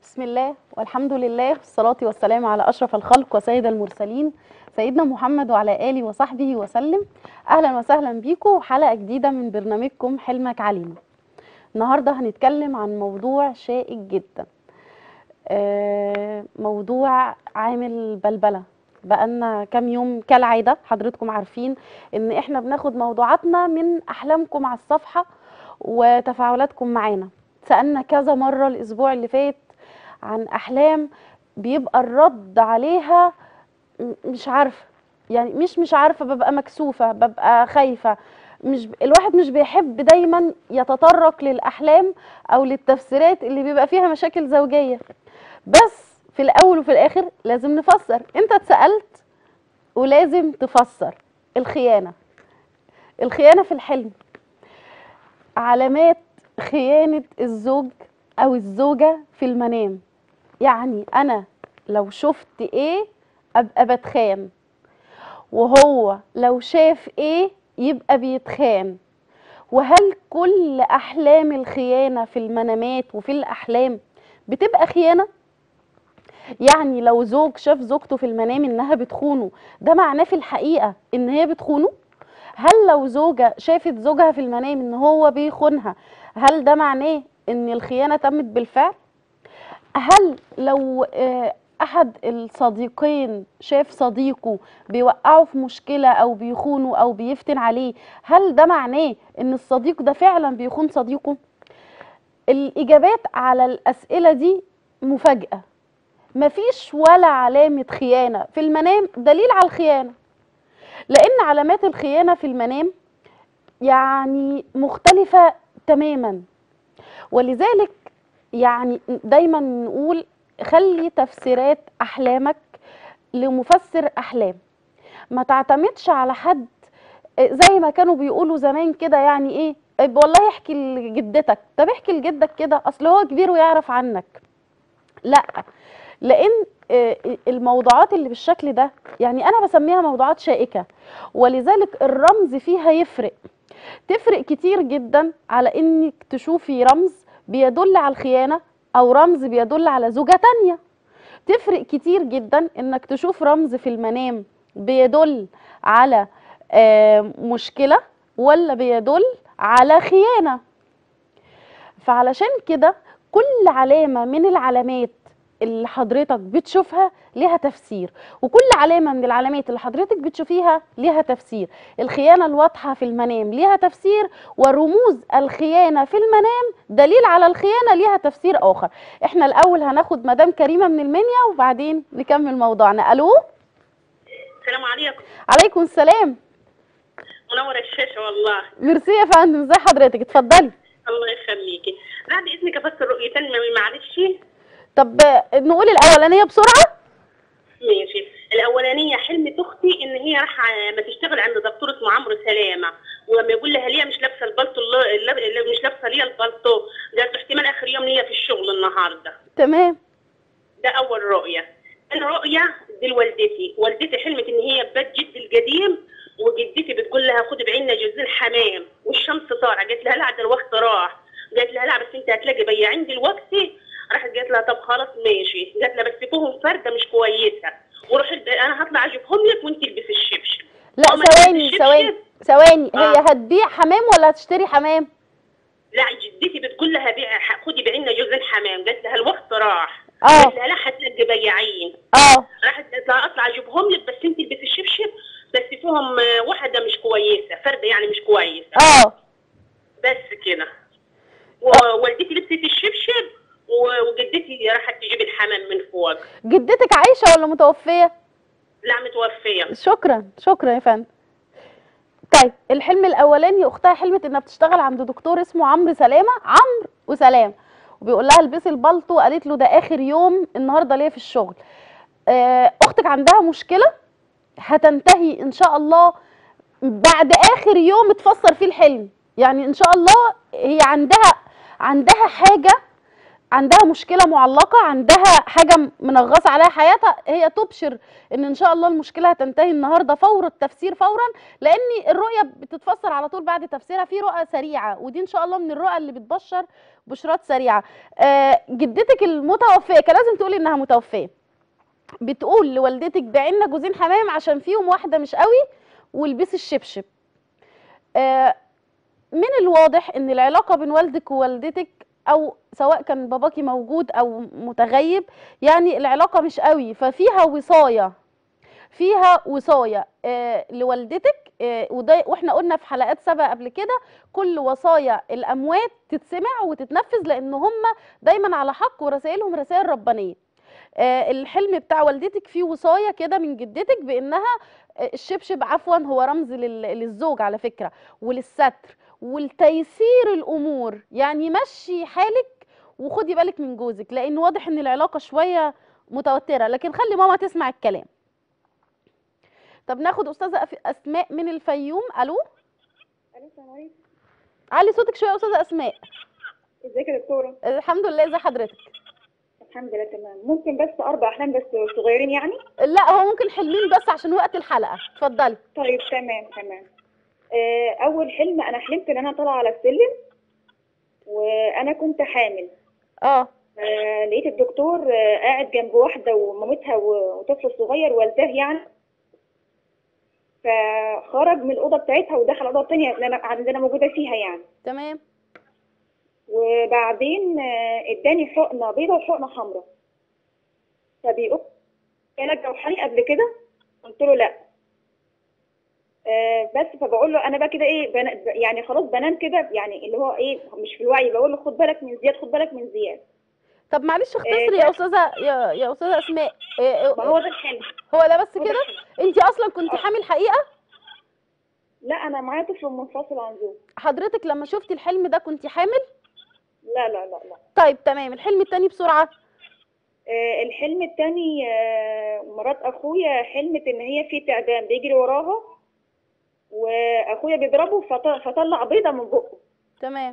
بسم الله والحمد لله والصلاة والسلام على أشرف الخلق وسيد المرسلين سيدنا محمد وعلى آله وصحبه وسلم أهلا وسهلا بيكم حلقة جديدة من برنامجكم حلمك علينا النهاردة هنتكلم عن موضوع شائك جدا آه، موضوع عامل بلبلة بقالنا كام يوم كالعادة حضرتكم عارفين ان احنا بناخد موضوعاتنا من احلامكم على الصفحة وتفاعلاتكم معانا سألنا كذا مرة الأسبوع اللي فات عن أحلام بيبقى الرد عليها م- مش عارفة يعني مش مش عارفة ببقى مكسوفة ببقى خايفة مش الواحد مش بيحب دايما يتطرق للأحلام أو للتفسيرات اللي بيبقى فيها مشاكل زوجية بس في الأول وفي الآخر لازم نفسر أنت اتسألت ولازم تفسر الخيانة الخيانة في الحلم علامات خيانة الزوج أو الزوجة في المنام يعني أنا لو شفت إيه أبقى بتخان وهو لو شاف إيه يبقى بيتخان وهل كل أحلام الخيانة في المنامات وفي الأحلام بتبقى خيانة؟ يعني لو زوج شاف زوجته في المنام إنها بتخونه ده معناه في الحقيقة إن هي بتخونه؟ هل لو زوجة شافت زوجها في المنام إن هو بيخونها هل ده معناه ان الخيانه تمت بالفعل هل لو آه، احد الصديقين شاف صديقه بيوقعه في مشكله او بيخونه او بيفتن عليه هل ده معناه ان الصديق ده فعلا بيخون صديقه الاجابات على الاسئله دي مفاجاه مفيش ولا علامه خيانه في المنام دليل على الخيانه لان علامات الخيانه في المنام يعني مختلفه تماما ولذلك يعني دايما نقول خلي تفسيرات احلامك لمفسر احلام ما تعتمدش على حد زي ما كانوا بيقولوا زمان كده يعني ايه والله احكي لجدتك طب احكي لجدك كده اصل هو كبير ويعرف عنك لا لان آه، الموضوعات اللي بالشكل ده يعني انا بسميها موضوعات شائكه ولذلك الرمز فيها يفرق تفرق كتير جدا على انك تشوفي رمز بيدل على الخيانه او رمز بيدل على زوجه تانية تفرق كتير جدا انك تشوف رمز في المنام بيدل على آه، مشكله ولا بيدل على خيانه فعلشان كده كل علامه من العلامات اللي حضرتك بتشوفها ليها تفسير وكل علامة من العلامات اللي حضرتك بتشوفيها ليها تفسير الخيانة الواضحة في المنام ليها تفسير ورموز الخيانة في المنام دليل على الخيانة ليها تفسير آخر احنا الأول هناخد مدام كريمة من المنيا وبعدين نكمل موضوعنا ألو السلام عليكم عليكم السلام منور الشاشة والله ميرسي يا فندم ازي حضرتك اتفضلي الله يخليكي بعد إذنك أفسر رؤيتين معلش طب نقول الأولانية بسرعة ماشي الأولانية حلمة أختي إن هي راح ما تشتغل عند دكتور اسمه عمرو سلامة ولما يقول لها ليه مش لابسة البلطو اللي اللي- اللي مش لابسة ليه البلطو قالت له احتمال آخر يوم ليا في الشغل النهاردة تمام ده أول رؤية تاني رؤية دي لوالدتي والدتي حلمت إن هي في بيت جدي القديم وجدتي بتقول لها خدي بعيننا جوزين حمام والشمس طالعة قالت لها لا ده الوقت راح قالت لها لا بس انت هتلاقي بياعين دلوقتي راحت قالت لها طب خلاص ماشي قالت لها بس فيهم فردة مش كويسة وروح الب... انا هطلع اجيبهم لك وانت البسي الشبشب لا وما ثواني البسي ثواني الشبشب، ثواني هي آه. هتبيع حمام ولا هتشتري حمام لا جدتي بتقول لها بيع خدي بعيننا جوزين حمام قالت لها الوقت راح اه قالت لها لا هتلاقي بياعين اه راحت قالت لها اطلع اجيبهم لك بس انت البسي الشبشب بس فيهم آه، واحده مش كويسه فرده يعني مش كويسه اه بس كده ووالدتي لبست الشبشب و- وجدتي راحت تجيب الحمام من فوق جدتك عايشة ولا متوفية؟ لا متوفيه شكرا شكرا يا فندم طيب الحلم الاولاني اختها حلمت انها بتشتغل عند دكتور اسمه عمرو سلامه عمرو وسلام وبيقول لها البسي البلطو قالت له ده اخر يوم النهارده ليا في الشغل آه، اختك عندها مشكله هتنتهي ان شاء الله بعد اخر يوم اتفسر فيه الحلم يعني ان شاء الله هي عندها عندها حاجه عندها مشكله معلقه عندها حاجه منغصه عليها حياتها هي تبشر ان ان شاء الله المشكله هتنتهي النهارده فور التفسير فورا لان الرؤيه بتتفسر على طول بعد تفسيرها في رؤى سريعه ودي ان شاء الله من الرؤى اللي بتبشر بشرات سريعه آه جدتك المتوفيه كان لازم تقولي انها متوفيه بتقول لوالدتك بيعي لنا جوزين حمام عشان فيهم واحده مش قوي والبسي الشبشب آه من الواضح ان العلاقه بين والدك ووالدتك او سواء كان باباكي موجود او متغيب يعني العلاقه مش قوي ففيها وصايه فيها وصايه آه لوالدتك آه وده واحنا قلنا في حلقات سابقه قبل كده كل وصايا الاموات تتسمع وتتنفذ لان هم دايما على حق ورسائلهم رسائل ربانيه آه الحلم بتاع والدتك فيه وصايه كده من جدتك بانها آه، الشبشب عفوا هو رمز لل- للزوج على فكره وللستر والتيسير الامور يعني مشي حالك وخدي بالك من جوزك لان واضح ان العلاقه شويه متوتره لكن خلي ماما تسمع الكلام طب ناخد استاذه أف- اسماء من الفيوم الو السلام عليكم علي صوتك شويه يا استاذه اسماء ازيك يا دكتورة الحمد لله ازي حضرتك الحمد لله تمام ممكن بس اربع احلام بس صغيرين يعني لا هو ممكن حلمين بس عشان وقت الحلقه اتفضلي طيب تمام تمام آه، اول حلم انا حلمت ان انا طالعه على السلم وانا كنت حامل اه آه، لقيت الدكتور آه، قاعد جنب واحده ومامتها و- وطفل صغير والداه يعني فخرج من الاوضه بتاعتها ودخل الاوضه الثانيه اللي انا اللي انا موجوده فيها يعني تمام وبعدين آه، اداني حقنه بيضه وحقنه حمراء فبيقول جالك جوحري قبل كده قلت له لا آه، بس فبقول له انا بقى كده ايه بنا يعني خلاص بنام كده يعني اللي هو ايه مش في الوعي بقول له خد بالك من زياد خد بالك من زياد طب معلش اختصري يا استاذه يا, يا استاذه اسماء إيه- ما هو ده الحلم هو ده بس هو ده كده الحلم. انت اصلا كنت حامل حقيقه لا انا معايا طفل منفصل عن زوج حضرتك لما شفتي الحلم ده كنت حامل لا لا لا لا طيب تمام الحلم التاني بسرعه آه، الحلم التاني آه، مرات اخويا حلمت ان هي في تعبان بيجري وراها واخويا بيضربه فط- فطلع بيضه من بقه تمام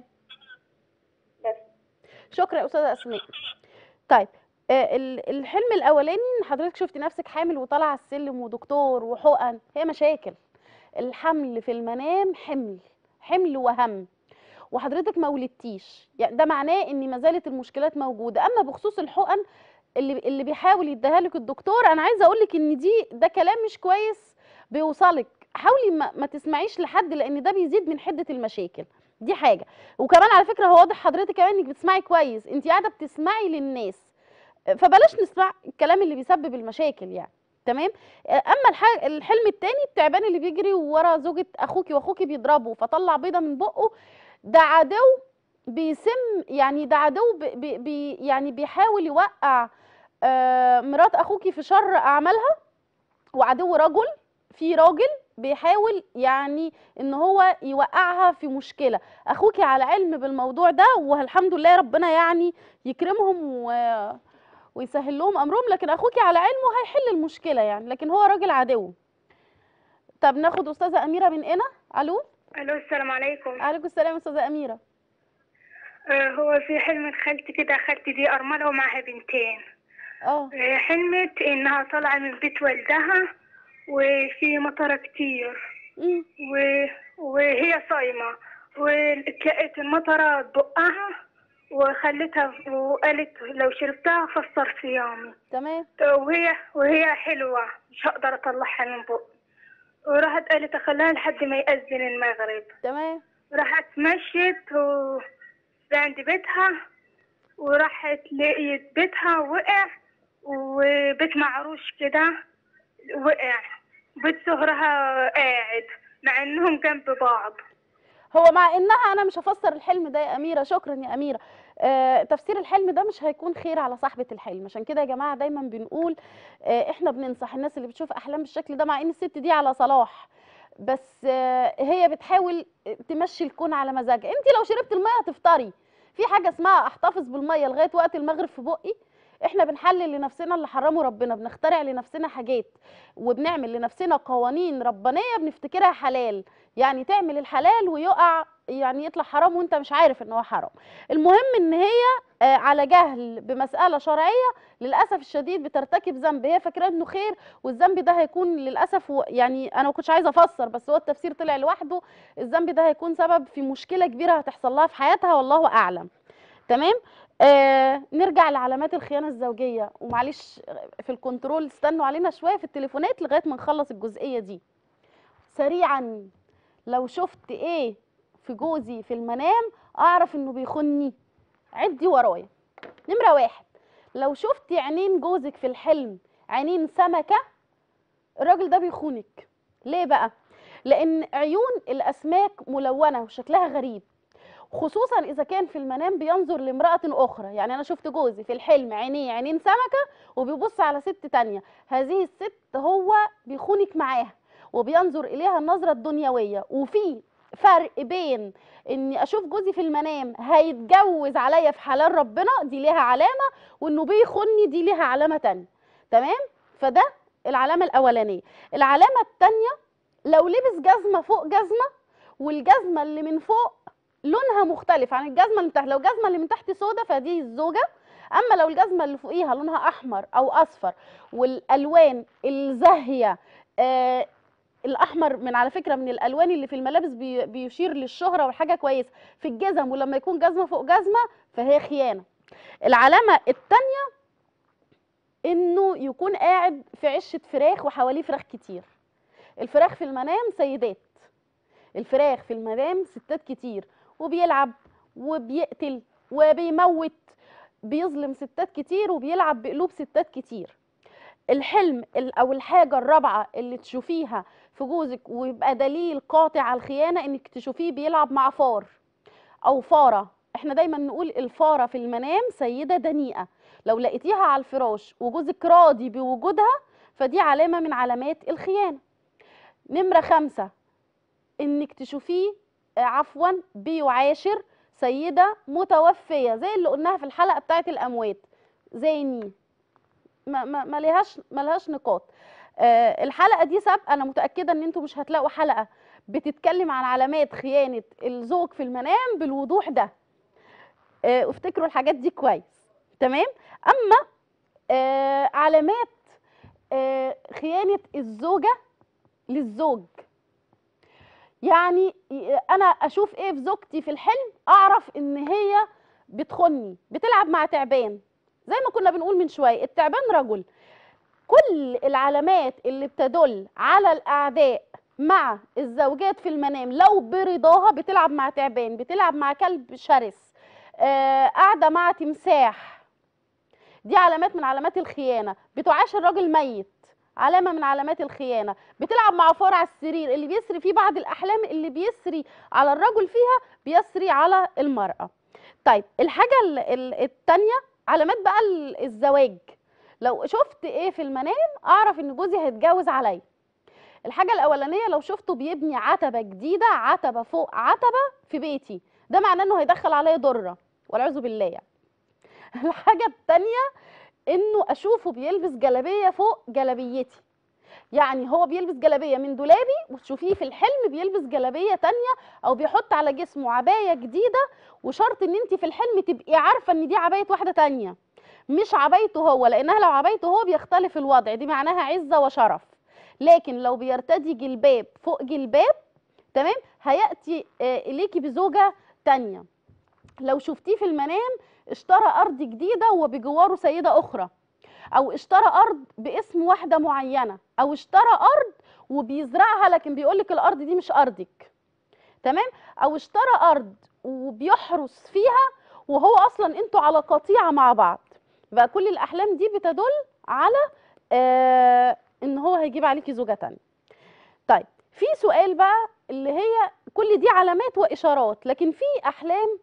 بس شكرا يا استاذه اسماء طيب آه، ال- الحلم الاولاني ان حضرتك شفتي نفسك حامل وطالعه على السلم ودكتور وحقن هي مشاكل الحمل في المنام حمل حمل وهم وحضرتك ما ولدتيش يعني ده معناه ان ما زالت المشكلات موجوده اما بخصوص الحقن اللي اللي بيحاول يديها لك الدكتور انا عايزه اقول لك ان دي ده كلام مش كويس بيوصلك حاولي ما, ما تسمعيش لحد لان ده بيزيد من حده المشاكل دي حاجه وكمان على فكره هو واضح حضرتك كمان انك بتسمعي كويس انت قاعده بتسمعي للناس فبلاش نسمع الكلام اللي بيسبب المشاكل يعني تمام اما الح- الحلم التاني التعبان اللي بيجري ورا زوجة اخوكي واخوكي بيضربه فطلع بيضه من بقه ده عدو بيسم يعني ده عدو بي بي بي يعني بيحاول يوقع آه، مرات اخوكي في شر اعمالها وعدو رجل في راجل بيحاول يعني ان هو يوقعها في مشكله اخوكي على علم بالموضوع ده والحمد لله ربنا يعني يكرمهم و... ويسهل لهم امرهم لكن اخوكي على علم وهيحل المشكله يعني لكن هو راجل عدو طب ناخد استاذه اميره من هنا الو الو السلام عليكم عليكم السلام يا استاذه اميره آه، هو في حلم خالتي كده خالتي دي أرملة ومعها بنتين اه آه، حلمت إنها طالعة من بيت والدها وفي مطرة كتير أمم، و... وهي صايمة واتلقيت المطرة بقها وخلتها وقالت لو شربتها فسر صيامي تمام وهي وهي حلوة مش هقدر أطلعها من بق وراحت قالت أخليها لحد ما يأذن المغرب تمام راحت مشيت و... عند بيتها وراحت لقيت بيتها وقع وبيت معروش كده وقع بيت سهرها قاعد مع انهم جنب بعض هو مع انها انا مش هفسر الحلم ده يا اميره شكرا يا اميره آه تفسير الحلم ده مش هيكون خير على صاحبه الحلم عشان كده يا جماعه دايما بنقول آه احنا بننصح الناس اللي بتشوف احلام بالشكل ده مع ان الست دي على صلاح بس آه هي بتحاول تمشي الكون على مزاجها انت لو شربت الميه هتفطري في حاجه اسمها احتفظ بالميه لغايه وقت المغرب في بقي احنا بنحلل لنفسنا اللي حرمه ربنا بنخترع لنفسنا حاجات وبنعمل لنفسنا قوانين ربانيه بنفتكرها حلال يعني تعمل الحلال ويقع يعني يطلع حرام وانت مش عارف ان هو حرام المهم ان هي آه، على جهل بمساله شرعيه للاسف الشديد بترتكب ذنب هي فاكره انه خير والذنب ده هيكون للاسف و- يعني انا ما كنتش عايزه افسر بس هو التفسير طلع لوحده الذنب ده هيكون سبب في مشكله كبيره هتحصل لها في حياتها والله اعلم تمام آه نرجع لعلامات الخيانه الزوجيه ومعلش في الكنترول استنوا علينا شويه في التليفونات لغايه ما نخلص الجزئيه دي سريعا لو شفت ايه في جوزي في المنام اعرف انه بيخوني عدي ورايا نمره واحد لو شفتي عينين جوزك في الحلم عينين سمكه الراجل ده بيخونك ليه بقى لان عيون الاسماك ملونه وشكلها غريب خصوصا اذا كان في المنام بينظر لامراه اخرى يعني انا شفت جوزي في الحلم عينيه عينين سمكه وبيبص على ست تانية هذه الست هو بيخونك معاها وبينظر اليها النظره الدنيويه وفي فرق بين اني اشوف جوزي في المنام هيتجوز عليا في حلال ربنا دي ليها علامه وانه بيخوني دي ليها علامه تانية تمام فده العلامه الاولانيه العلامه التانية لو لبس جزمه فوق جزمه والجزمه اللي من فوق لونها مختلف عن الجزمه اللي من تحت لو الجزمه اللي من تحت سودا فدي الزوجه اما لو الجزمه اللي فوقيها لونها احمر او اصفر والالوان الزاهيه آه الاحمر من على فكره من الالوان اللي في الملابس بي بيشير للشهره والحاجه كويسه في الجزم ولما يكون جزمه فوق جزمه فهي خيانه العلامه الثانيه انه يكون قاعد في عشه فراخ وحواليه فراخ كتير الفراخ في المنام سيدات الفراخ في المنام ستات كتير وبيلعب وبيقتل وبيموت بيظلم ستات كتير وبيلعب بقلوب ستات كتير الحلم ال- او الحاجه الرابعه اللي تشوفيها في جوزك ويبقى دليل قاطع على الخيانه انك تشوفيه بيلعب مع فار او فاره احنا دايما نقول الفاره في المنام سيده دنيئه لو لقيتيها على الفراش وجوزك راضي بوجودها فدي علامه من علامات الخيانه نمره خمسة انك تشوفيه آه، عفوا بيعاشر سيده متوفيه زي اللي قلناها في الحلقه بتاعه الاموات زي ما ما ما لهاش ما لهاش نقاط آه الحلقه دي سابقه انا متاكده ان انتوا مش هتلاقوا حلقه بتتكلم عن علامات خيانه الزوج في المنام بالوضوح ده آه افتكروا الحاجات دي كويس تمام اما آه علامات آه خيانه الزوجه للزوج يعني ي- انا اشوف ايه في زوجتي في الحلم اعرف ان هي بتخني بتلعب مع تعبان زي ما كنا بنقول من شويه التعبان رجل كل العلامات اللي بتدل على الاعداء مع الزوجات في المنام لو برضاها بتلعب مع تعبان بتلعب مع كلب شرس آه، قاعده مع تمساح دي علامات من علامات الخيانه بتعاشر راجل ميت علامه من علامات الخيانه بتلعب مع فار على السرير اللي بيسري فيه بعض الاحلام اللي بيسري على الرجل فيها بيسري على المراه طيب الحاجه ال- ال- التانية علامات بقى ال- الزواج لو شفت ايه في المنام اعرف ان جوزي هيتجوز عليا الحاجه الاولانيه لو شفته بيبني عتبه جديده عتبه فوق عتبه في بيتي ده معناه انه هيدخل عليا ضره والعياذ بالله يعني الحاجه التانية انه اشوفه بيلبس جلابيه فوق جلابيتي يعني هو بيلبس جلابيه من دولابي وتشوفيه في الحلم بيلبس جلابيه تانية او بيحط على جسمه عبايه جديده وشرط ان انت في الحلم تبقي عارفه ان دي عبايه واحده تانية مش عبايته هو لانها لو عبايته هو بيختلف الوضع دي معناها عزه وشرف لكن لو بيرتدي جلباب فوق جلباب تمام هياتي آه، اليكي بزوجه تانية لو شفتيه في المنام اشترى ارض جديده وبجواره سيده اخرى او اشترى ارض باسم واحده معينه او اشترى ارض وبيزرعها لكن بيقول لك الارض دي مش ارضك تمام او اشترى ارض وبيحرس فيها وهو اصلا انتوا على قطيعه مع بعض يبقى كل الاحلام دي بتدل على آه ان هو هيجيب عليكي زوجه تانية طيب في سؤال بقى اللي هي كل دي علامات واشارات لكن في احلام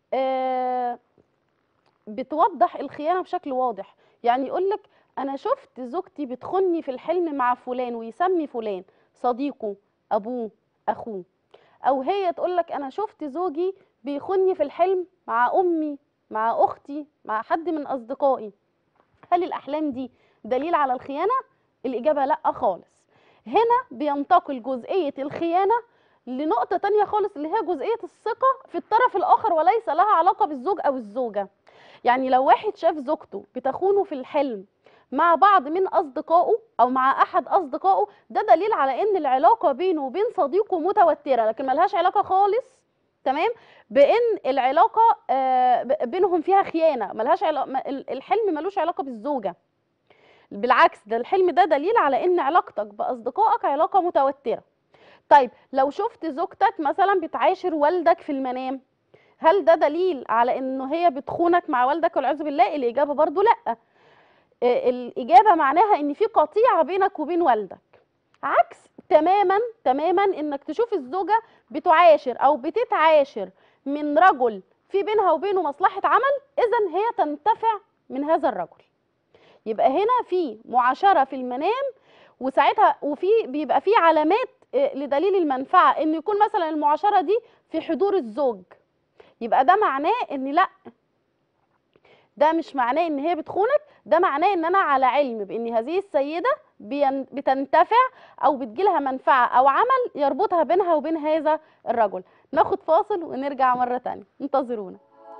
آه بتوضح الخيانه بشكل واضح يعني يقول لك انا شفت زوجتي بتخني في الحلم مع فلان ويسمي فلان صديقه ابوه اخوه او هي تقول لك انا شفت زوجي بيخني في الحلم مع امي مع اختي مع حد من اصدقائي هل الاحلام دي دليل على الخيانه الاجابه لا خالص هنا بينتقل جزئيه الخيانه لنقطة تانية خالص اللي هي جزئية الثقة في الطرف الآخر وليس لها علاقة بالزوج أو الزوجة يعني لو واحد شاف زوجته بتخونه في الحلم مع بعض من أصدقائه أو مع أحد أصدقائه ده دليل على إن العلاقة بينه وبين صديقه متوترة لكن ملهاش علاقة خالص تمام بان العلاقه آه، ب- بينهم فيها خيانه ملهاش علاقه الحلم ملوش علاقه بالزوجه بالعكس ده الحلم ده دليل على ان علاقتك باصدقائك علاقه متوتره طيب لو شفت زوجتك مثلا بتعاشر والدك في المنام هل ده دليل على انه هي بتخونك مع والدك والعياذ بالله الاجابه برضو لا آه، الاجابه معناها ان في قطيعه بينك وبين والدك عكس تماما تماما انك تشوف الزوجه بتعاشر او بتتعاشر من رجل في بينها وبينه مصلحه عمل اذا هي تنتفع من هذا الرجل يبقى هنا في معاشره في المنام وساعتها وفي بيبقى في علامات آه، لدليل المنفعه ان يكون مثلا المعاشره دي في حضور الزوج يبقى ده معناه ان لا ده مش معناه ان هي بتخونك ده معناه ان انا على علم بان هذه السيده بين- بتنتفع او بتجيلها منفعه او عمل يربطها بينها وبين هذا الرجل ناخد فاصل ونرجع مره تانية انتظرونا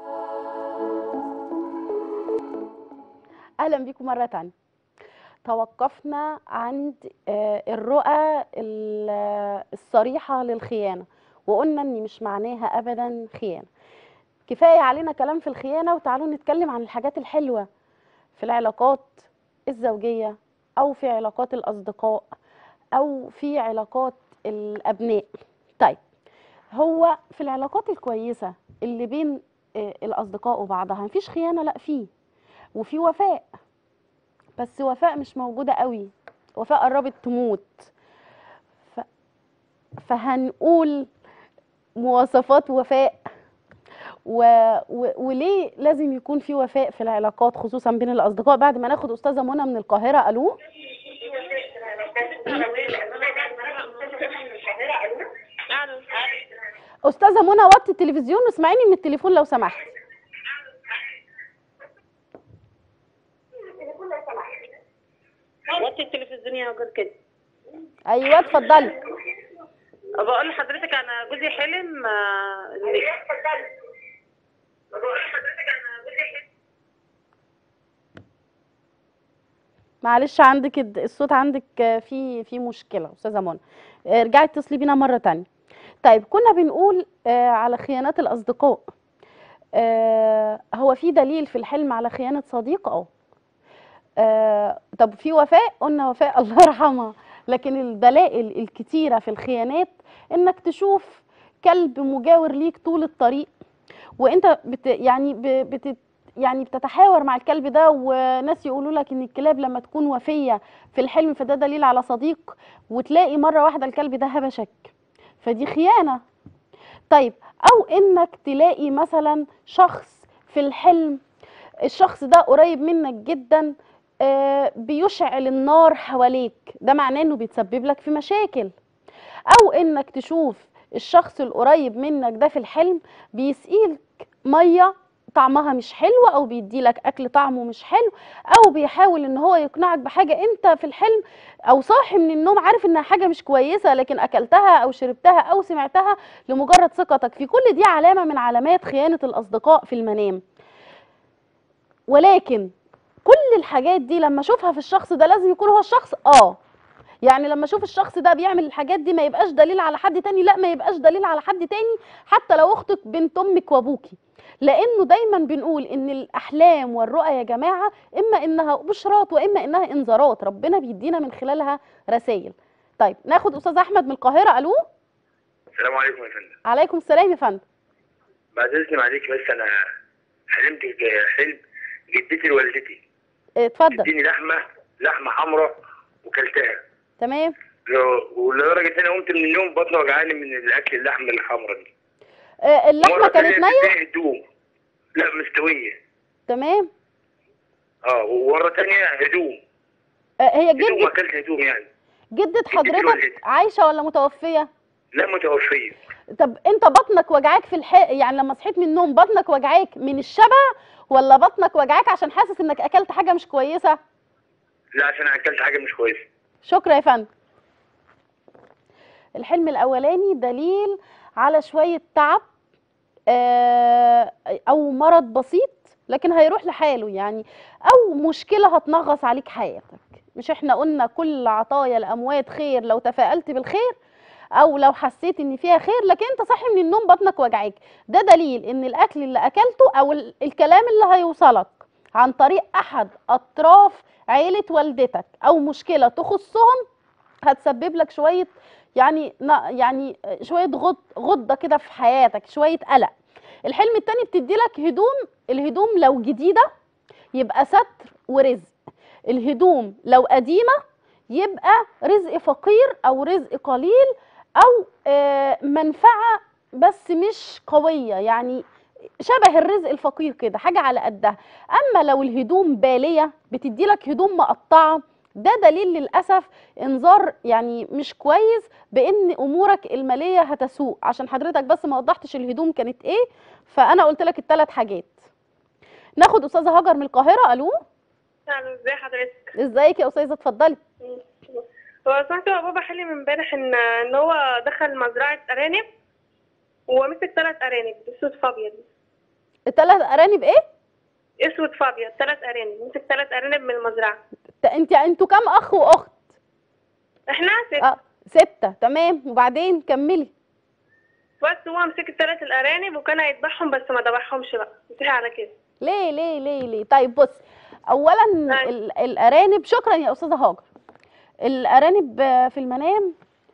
اهلا بيكم مره تانية توقفنا عند آه، الرؤى ال- الصريحه للخيانه وقلنا ان مش معناها ابدا خيانه كفايه علينا كلام في الخيانه وتعالوا نتكلم عن الحاجات الحلوه في العلاقات الزوجيه او في علاقات الاصدقاء او في علاقات الابناء طيب هو في العلاقات الكويسه اللي بين آه، الاصدقاء وبعضها مفيش خيانه لا فيه وفي وفاء بس وفاء مش موجوده قوي وفاء قربت تموت ف... فهنقول مواصفات وفاء و... و... وليه لازم يكون في وفاء في العلاقات خصوصا بين الاصدقاء بعد ما ناخد استاذه منى من القاهره الو استاذه منى وطي التلفزيون واسمعيني من التليفون لو سمحت وطي التلفزيون يا غير كده ايوه اتفضلي بقول لحضرتك انا جوزي حلم آه، إن- معلش عندك الد- الصوت عندك آه، في في مشكله استاذه منى آه، ارجعي اتصلي بينا مره تانية طيب كنا بنقول آه، على خيانات الاصدقاء آه، هو في دليل في الحلم على خيانه صديق اه آه، طب في وفاء قلنا وفاء الله يرحمها لكن الدلائل الكتيره في الخيانات انك تشوف كلب مجاور ليك طول الطريق وانت بت يعني ب- بت يعني بتتحاور مع الكلب ده وناس يقولوا لك ان الكلاب لما تكون وفيه في الحلم فده دليل على صديق وتلاقي مره واحده الكلب ده هبشك فدي خيانه طيب او انك تلاقي مثلا شخص في الحلم الشخص ده قريب منك جدا آه، بيشعل النار حواليك ده معناه انه بيتسبب لك في مشاكل او انك تشوف الشخص القريب منك ده في الحلم بيسقيلك ميه طعمها مش حلو او بيديلك اكل طعمه مش حلو او بيحاول ان هو يقنعك بحاجه انت في الحلم او صاحي من النوم عارف انها حاجه مش كويسه لكن اكلتها او شربتها او سمعتها لمجرد ثقتك في كل دي علامه من علامات خيانه الاصدقاء في المنام ولكن كل الحاجات دي لما اشوفها في الشخص ده لازم يكون هو الشخص اه يعني لما اشوف الشخص ده بيعمل الحاجات دي ما يبقاش دليل على حد تاني لا ما يبقاش دليل على حد تاني حتى لو اختك بنت امك وابوكي لانه دايما بنقول ان الاحلام والرؤى يا جماعه اما انها بشرات واما انها انذارات ربنا بيدينا من خلالها رسائل طيب ناخد استاذ احمد من القاهره الو السلام عليكم يا فندم عليكم السلام يا فندم بعد اذن عليك بس انا حلمت ج- حلم جدتي لوالدتي اه، اتفضل اديني لحمه لحمه حمراء وكلتها تمام لو- ولدرجه ان انا قمت من النوم بطني وجعاني من الاكل اللحمه الحمراء دي اه، اللحمه مرة كانت تانية نيه ادتني هدوم لا مستويه تمام اه ومره تانية هدوم اه، هي هدوم جدة اكلت هدوم يعني جدة حضرتك والدتي. عايشه ولا متوفيه لا متوفيه طب انت بطنك وجعاك في الح... يعني لما صحيت من النوم بطنك وجعاك من الشبع ولا بطنك وجعاك عشان حاسس انك اكلت حاجه مش كويسه لا عشان اكلت حاجه مش كويسه شكرا يا فندم الحلم الاولاني دليل على شويه تعب آه، او مرض بسيط لكن هيروح لحاله يعني او مشكله هتنغص عليك حياتك مش احنا قلنا كل عطايا الاموات خير لو تفائلت بالخير او لو حسيت ان فيها خير لكن انت صاحي من النوم بطنك وجعاك ده دليل ان الاكل اللي اكلته او ال- الكلام اللي هيوصلك عن طريق احد اطراف عيله والدتك او مشكله تخصهم هتسبب لك شويه يعني ن- يعني شويه غض غضه كده في حياتك شويه قلق الحلم التاني بتدي لك هدوم الهدوم لو جديده يبقى ستر ورزق الهدوم لو قديمه يبقى رزق فقير او رزق قليل او آه، منفعه بس مش قويه يعني شبه الرزق الفقير كده حاجه على قدها اما لو الهدوم باليه بتدي لك هدوم مقطعه ده دليل للاسف انذار يعني مش كويس بان امورك الماليه هتسوء عشان حضرتك بس ما وضحتش الهدوم كانت ايه فانا قلت لك الثلاث حاجات ناخد استاذه هاجر من القاهره الو الو ازي حضرتك ازيك يا استاذه اتفضلي هو سمعت هو بابا حلم امبارح ان ان هو دخل مزرعه ارانب ومسك ثلاث ارانب اسود فابيض الثلاث ارانب ايه اسود فابيض ثلاث ارانب مسك ثلاث ارانب من المزرعه ت- انت انتوا كام اخ واخت احنا ست اه ستة تمام وبعدين كملي بس هو مسك الثلاث الارانب وكان هيذبحهم بس ما ذبحهمش بقى انتهى على كده ليه ليه ليه ليه طيب بص اولا أيوة. ال- الارانب شكرا يا استاذه هاجر الارانب آه، في المنام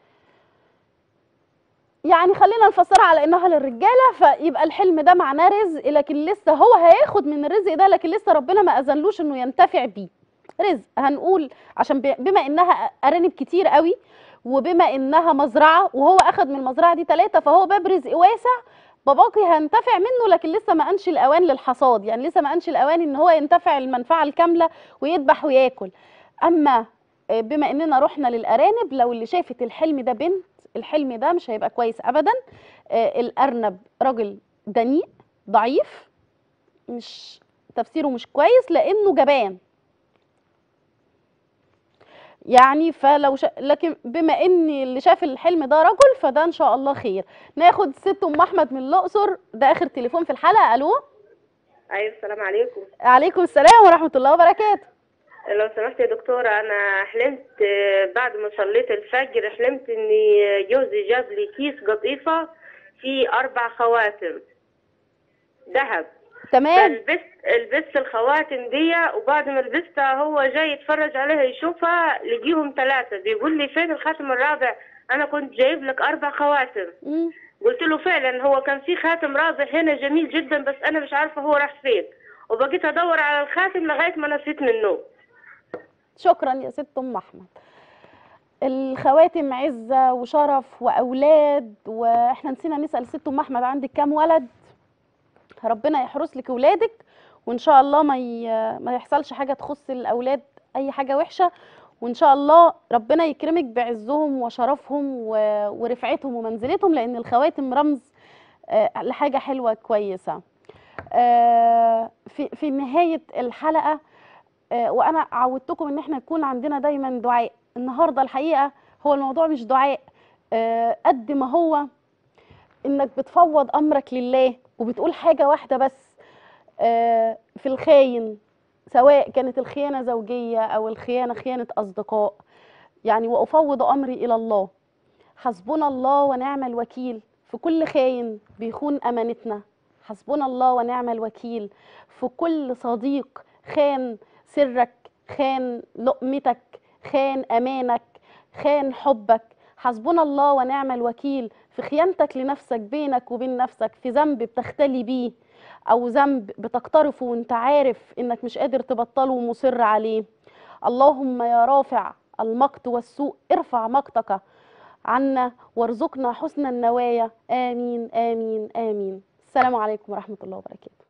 يعني خلينا نفسرها على انها للرجاله فيبقى الحلم ده معناه رزق لكن لسه هو هياخد من الرزق ده لكن لسه ربنا ما اذنلوش انه ينتفع بيه رزق هنقول عشان ب- بما انها ارانب كتير قوي وبما انها مزرعه وهو اخد من المزرعه دي ثلاثه فهو باب رزق واسع باباكي هينتفع منه لكن لسه ما انش الاوان للحصاد يعني لسه ما انش الاوان ان هو ينتفع المنفعه الكامله ويذبح وياكل اما آه، بما اننا رحنا للارانب لو اللي شافت الحلم ده بنت الحلم ده مش هيبقى كويس ابدا آه، الارنب راجل دنيء ضعيف مش تفسيره مش كويس لانه جبان يعني فلو ش... لكن بما ان اللي شاف الحلم ده رجل فده ان شاء الله خير ناخد ست ام احمد من الاقصر ده اخر تليفون في الحلقه الو ايوه السلام عليكم عليكم السلام ورحمه الله وبركاته لو سمحت يا دكتورة أنا حلمت آه، بعد ما صليت الفجر حلمت إن جوزي جاب لي كيس قطيفة فيه أربع خواتم ذهب تمام فلبست لبست الخواتم دي وبعد ما لبستها هو جاي يتفرج عليها يشوفها لقيهم ثلاثة بيقول لي فين الخاتم الرابع أنا كنت جايب لك أربع خواتم مم. قلت له فعلا هو كان في خاتم رابع هنا جميل جدا بس أنا مش عارفة هو راح فين وبقيت أدور على الخاتم لغاية ما نسيت منه شكرا يا ست ام احمد الخواتم عزه وشرف واولاد واحنا نسينا نسال ست ام احمد عندك كام ولد ربنا يحرس لك اولادك وان شاء الله ما ي... ما يحصلش حاجه تخص الاولاد اي حاجه وحشه وان شاء الله ربنا يكرمك بعزهم وشرفهم و... ورفعتهم ومنزلتهم لان الخواتم رمز آه، لحاجه حلوه كويسه آه، في في نهايه الحلقه آه، وانا عودتكم ان احنا يكون عندنا دايما دعاء النهارده الحقيقه هو الموضوع مش دعاء آه، قد ما هو انك بتفوض امرك لله وبتقول حاجه واحده بس آه، في الخاين سواء كانت الخيانه زوجيه او الخيانه خيانه اصدقاء يعني وافوض امري الى الله حسبنا الله ونعم الوكيل في كل خاين بيخون امانتنا حسبنا الله ونعم الوكيل في كل صديق خان سرك خان لقمتك خان امانك خان حبك حسبنا الله ونعم الوكيل في خيانتك لنفسك بينك وبين نفسك في ذنب بتختلي بيه او ذنب بتقترفه وانت عارف انك مش قادر تبطله ومصر عليه اللهم يا رافع المقت والسوء ارفع مقتك عنا وارزقنا حسن النوايا امين امين امين السلام عليكم ورحمه الله وبركاته